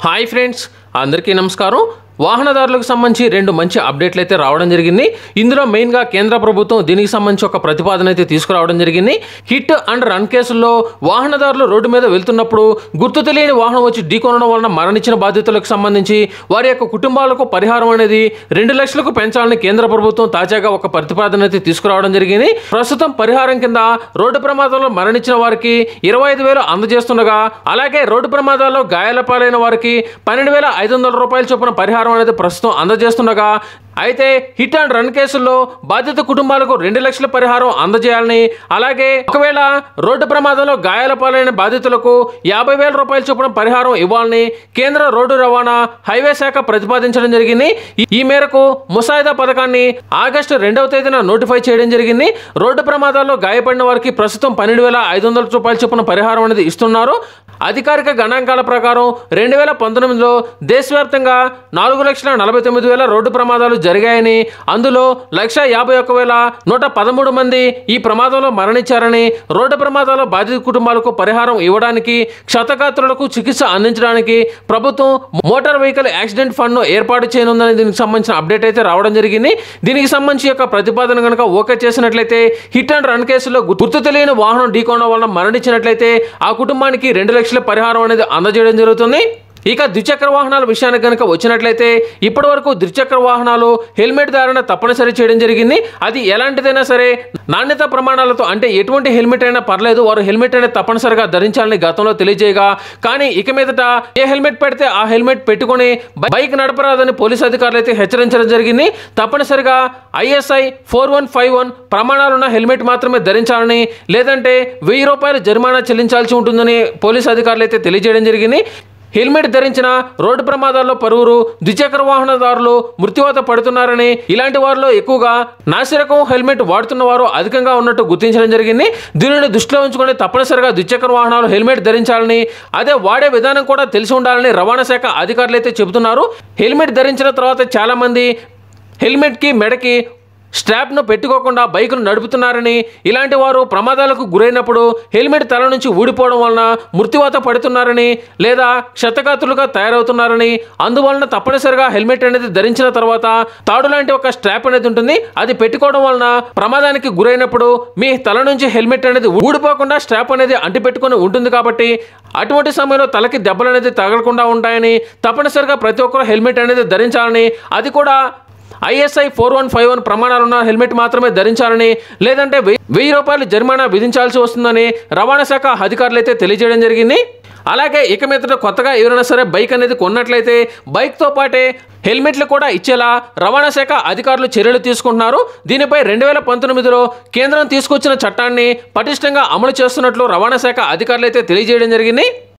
hi friends అందరికీ నమస్కారం వాహనదారులకు సంబంధించి రెండు మంచి అప్డేట్లు అయితే రావడం జరిగింది ఇందులో మెయిన్గా కేంద్ర ప్రభుత్వం దీనికి సంబంధించి ఒక ప్రతిపాదన అయితే తీసుకురావడం జరిగింది హిట్ అండ్ రన్ కేసుల్లో వాహనదారులు రోడ్డు మీద వెళ్తున్నప్పుడు గుర్తు తెలియని వాహనం వచ్చి ఢీకొనడం వలన మరణించిన బాధితులకు సంబంధించి వారి యొక్క కుటుంబాలకు పరిహారం అనేది రెండు లక్షలకు పెంచాలని కేంద్ర ప్రభుత్వం తాజాగా ఒక ప్రతిపాదన అయితే తీసుకురావడం జరిగింది ప్రస్తుతం పరిహారం కింద రోడ్డు ప్రమాదంలో మరణించిన వారికి ఇరవై ఐదు వేలు అందజేస్తుండగా అలాగే రోడ్డు ప్రమాదాల్లో గాయాల పాలైన వారికి పన్నెండు వేల ఐదు వందల రూపాయల చొప్పున పరిహారం అనేది ప్రస్తుతం అందజేస్తుండగా అయితే హిట్ అండ్ రన్ కేసుల్లో బాధిత కుటుంబాలకు రెండు లక్షల పరిహారం అందజేయాలని అలాగే ఒకవేళ రోడ్డు ప్రమాదంలో గాయాల పాలైన బాధితులకు యాభై వేల రూపాయల చొప్పున పరిహారం ఇవ్వాలని కేంద్ర రోడ్డు రవాణా హైవే శాఖ ప్రతిపాదించడం జరిగింది ఈ- ఈ మేరకు ముసాయిదా పథకాన్ని ఆగస్టు రెండవ తేదీన నోటిఫై చేయడం జరిగింది రోడ్డు ప్రమాదాల్లో గాయపడిన వారికి ప్రస్తుతం పన్నెండు వేల ఐదు వందల రూపాయల చొప్పున పరిహారం అనేది ఇస్తున్నారు అధికారిక గణాంకాల ప్రకారం రెండు వేల పంతొమ్మిదిలో దేశవ్యాప్తంగా నాలుగు లక్షల నలభై తొమ్మిది వేల రోడ్డు ప్రమాదాలు జరిగాయని అందులో లక్ష యాభై ఒక్క వేల నూట పదమూడు మంది ఈ ప్రమాదంలో మరణించారని రోడ్డు ప్రమాదాల బాధిత కుటుంబాలకు పరిహారం ఇవ్వడానికి క్షతగాత్రులకు చికిత్స అందించడానికి ప్రభుత్వం మోటార్ వెహికల్ యాక్సిడెంట్ ఫండ్ను ఏర్పాటు చేయనుందని దీనికి సంబంధించిన అప్డేట్ అయితే రావడం జరిగింది దీనికి సంబంధించి యొక్క ప్రతిపాదన కనుక ఓకే చేసినట్లయితే హిట్ అండ్ రన్ కేసులో గుర్తు తెలియని వాహనం ఢీకోవడం వలన మరణించినట్లయితే ఆ కుటుంబానికి రెండు లక్షల పరిహారం అనేది అందజేయడం జరుగుతుంది ఇక ద్విచక్ర వాహనాల విషయానికి కనుక వచ్చినట్లయితే ఇప్పటి వరకు ద్విచక్ర వాహనాలు హెల్మెట్ ధారణ తప్పనిసరి చేయడం జరిగింది అది ఎలాంటిదైనా సరే నాణ్యత ప్రమాణాలతో అంటే ఎటువంటి హెల్మెట్ అయినా పర్లేదు వారు హెల్మెట్ అనేది తప్పనిసరిగా ధరించాలని గతంలో తెలియజేయగా కానీ ఇక మీదట ఏ హెల్మెట్ పెడితే ఆ హెల్మెట్ పెట్టుకొని బైక్ నడపరాదని పోలీసు అధికారులు అయితే హెచ్చరించడం జరిగింది తప్పనిసరిగా ISI four one five one ప్రమాణాలున్న హెల్మెట్ మాత్రమే ధరించాలని లేదంటే వెయ్యి రూపాయలు జరిమానా చెల్లించాల్సి ఉంటుందని పోలీసు అధికారులు అయితే తెలియజేయడం జరిగింది హెల్మెట్ ధరించిన రోడ్డు ప్రమాదాల్లో పలువురు ద్విచక్ర వాహనదారులు మృత్యువాత పడుతున్నారని ఇలాంటి వారిలో ఎక్కువగా నాసిరకం హెల్మెట్ వాడుతున్న వారు అధికంగా ఉన్నట్టు గుర్తించడం జరిగింది దీనిని దృష్టిలో ఉంచుకొని తప్పనిసరిగా ద్విచక్ర వాహనాలు హెల్మెట్ ధరించాలని అదే వాడే విధానం కూడా తెలిసి ఉండాలని రవాణా శాఖ అధికారులు అయితే చెబుతున్నారు హెల్మెట్ ధరించిన తర్వాత చాలామంది హెల్మెట్కి మెడకి స్ట్రాప్ను పెట్టుకోకుండా బైకును నడుపుతున్నారని ఇలాంటి వారు ప్రమాదాలకు గురైనప్పుడు హెల్మెట్ తల నుంచి ఊడిపోవడం వలన మృత్యువాత పడుతున్నారని లేదా క్షతగాతులుగా తయారవుతున్నారని అందువలన తప్పనిసరిగా హెల్మెట్ అనేది ధరించిన తర్వాత తాడు లాంటి ఒక స్ట్రాప్ అనేది ఉంటుంది అది పెట్టుకోవడం వలన ప్రమాదానికి గురైనప్పుడు మీ తల నుంచి హెల్మెట్ అనేది ఊడిపోకుండా స్ట్రాప్ అనేది అంటిపెట్టుకొని ఉంటుంది కాబట్టి అటువంటి సమయంలో తలకి దెబ్బలు అనేది తగలకుండా ఉంటాయని తప్పనిసరిగా ప్రతి ఒక్కరూ హెల్మెట్ అనేది ధరించాలని అది కూడా ISI four one five one ప్రమాణాలున్న హెల్మెట్ మాత్రమే ధరించాలని లేదంటే వెయ్యి వెయ్యి రూపాయలు జరిమానా విధించాల్సి వస్తుందని రవాణా శాఖ అధికారులు అయితే తెలియజేయడం జరిగింది అలాగే ఇక మీదట కొత్తగా ఎవరైనా సరే బైక్ అనేది కొన్నట్లయితే బైక్తో పాటే హెల్మెట్లు కూడా ఇచ్చేలా రవాణా శాఖ అధికారులు చర్యలు తీసుకుంటున్నారు దీనిపై రెండు వేల పంతొమ్మిదిలో కేంద్రం తీసుకొచ్చిన చట్టాన్ని పటిష్టంగా అమలు చేస్తున్నట్లు రవాణా శాఖ అధికారులు అయితే తెలియజేయడం జరిగింది